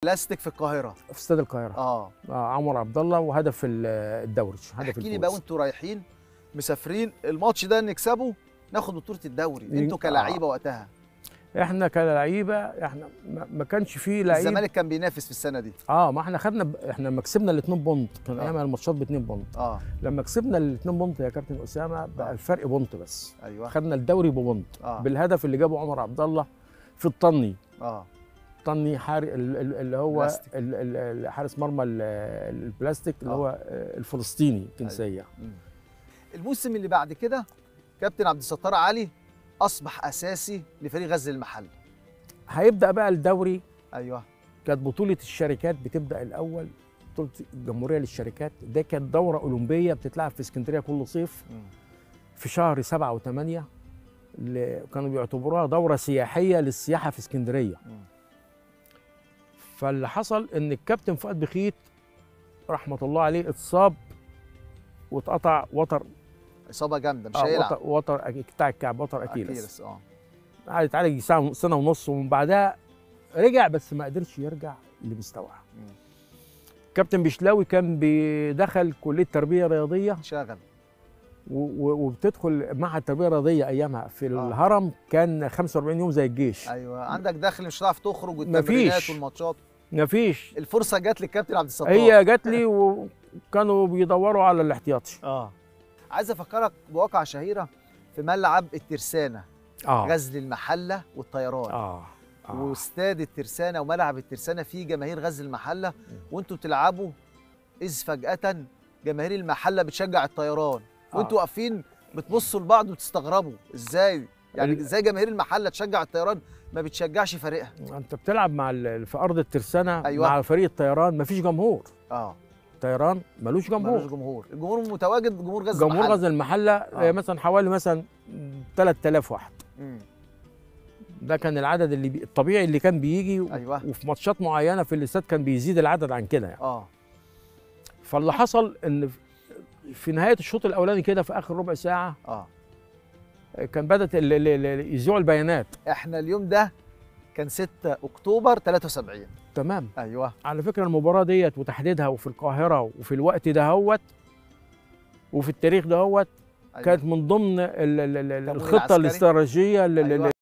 بلاستيك في القاهره في استاد القاهره اه آه عمر عبد الله وهدف ال- الدوري هدف احكي لي الفوز. بقى وانتوا رايحين مسافرين الماتش ده نكسبه ناخد بطوله الدوري ين- انتوا كلاعيبه وقتها احنا كلعيبه احنا ما ما كانش فيه لعيب الزمالك كان بينافس في السنه دي اه ما احنا خدنا ب... احنا لما كسبنا الاثنين بونت كان آه. ايام الماتشات باثنين بونت اه لما كسبنا الاثنين بونت يا كابتن اسامه بقى آه. الفرق بونت بس ايوه خدنا الدوري ببونت آه. بالهدف اللي جابه عمر عبد الله في الطني اه طني حار ال- ال- اللي هو بلاستيك. ال- ال- ال- حارس مرمى ال- البلاستيك اللي آه. هو آه، الفلسطيني الجنسيه مم. الموسم اللي بعد كده كابتن عبد الستار علي اصبح اساسي لفريق غزل المحل هيبدا بقى الدوري ايوه كانت بطوله الشركات بتبدا الاول بطوله الجمهوريه للشركات ده كانت دوره اولمبيه بتتلعب في اسكندريه كل صيف مم. في شهر سبعة وثمانية كانوا بيعتبروها دورة سياحية للسياحة في اسكندرية مم. فاللي حصل ان الكابتن فؤاد بخيت رحمة الله عليه اتصاب واتقطع وتر اصابه جامده مش آه هيلعب وتر, وتر أك- بتاع الكعب وتر اكيلس اكيلس اه قعد يتعالج سنة سنة ونص ومن بعدها رجع بس ما قدرش يرجع لمستواه مم. كابتن بشلاوي كان بيدخل كلية تربية رياضية شغل و- و- وبتدخل معهد تربية رياضية أيامها في الهرم كان 45 يوم زي الجيش ايوه عندك دخل مش هتعرف تخرج مفيش. والتمرينات والماتشات مفيش الفرصه جت للكابتن عبد الستار هي جات لي وكانوا بيدوروا على الاحتياطي اه عايز افكرك بواقعه شهيره في ملعب الترسانه اه غزل المحله والطيران اه آه. واستاد الترسانه وملعب الترسانه فيه جماهير غزل المحله وانتوا بتلعبوا اذ فجاه جماهير المحله بتشجع الطيران آه. وانتوا واقفين بتبصوا لبعض وتستغربوا ازاي يعني ال- ازاي جماهير المحله تشجع الطيران ما بتشجعش فريقها انت بتلعب مع ال- في ارض الترسانه أيوة. مع فريق الطيران مفيش جمهور اه الطيران ملوش ملوش جمهور جمهور الجمهور متواجد جمهور غزل جمهور المحله غزل المحله آه. آه. مثلا حوالي مثلا 3000 واحد مم. ده كان العدد اللي بي... الطبيعي اللي كان بيجي و... أيوة. وفي ماتشات معينه في الاستاد كان بيزيد العدد عن كده يعني اه فاللي حصل ان في- في نهايه الشوط الاولاني كده في اخر ربع ساعه اه كان بدات ال- ال- ال- يذيعوا البيانات احنا اليوم ده كان 6 اكتوبر 73 تمام ايوه على فكره المباراه ديت وتحديدها وفي القاهره وفي الوقت دهوت وفي التاريخ دهوت أيوة. كانت من ضمن ال- ال- ال- التمويل الخطه العسكري. الاستراتيجيه اللي- أيوة.